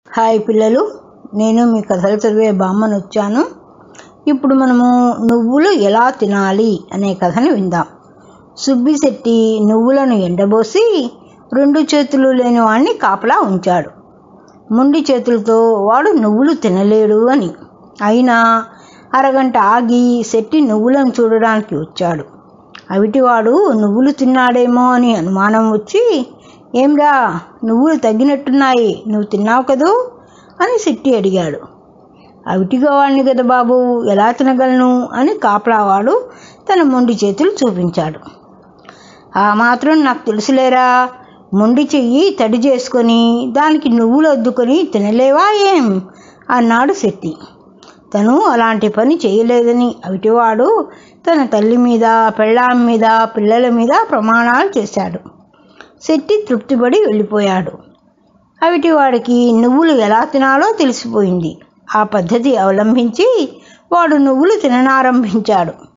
hi పిల్లలు నేను మీ కథలు చదివే బామ్మను వచ్చాను ఇప్పుడు మనము నువ్వులు ఎలా తినాలి అనే కథని విందాం సుబ్బిశెట్టి నువ్వులను ఎండబోసి రెండు చేతులు లేని వాడిని కాపలా ఉంచాడు ముండి చేతులతో వాడు నువ్వులు తినలేడు అని అయినా అరగంట ఆగి శెట్టి నువ్వులను చూడడానికి వచ్చాడు అవిటివాడు నువ్వులు తిన్నాడేమో అని అనుమానం వచ్చి ఏమ్రా నువ్వులు తగ్గినట్టున్నాయి నువ్వు తిన్నావు కదూ అని శెట్టి అడిగాడు అవిటిగా వాడిని కదా బాబు ఎలా తినగలను అని కాపలావాడు తన మొండి చేతులు చూపించాడు ఆ మాత్రం నాకు తెలుసులేరా మొండి చెయ్యి తడి చేసుకొని దానికి నువ్వులు అద్దుకొని తినలేవా ఏం అన్నాడు శెట్టి తను అలాంటి పని చేయలేదని అవిటివాడు తన తల్లి మీద పెళ్ళాం మీద పిల్లల మీద ప్రమాణాలు చేశాడు శెట్టి తృప్తిపడి వెళ్ళిపోయాడు అవిటివాడికి నువ్వులు ఎలా తినాలో తెలిసిపోయింది ఆ పద్ధతి అవలంబించి వాడు నువ్వులు తిననారంభించాడు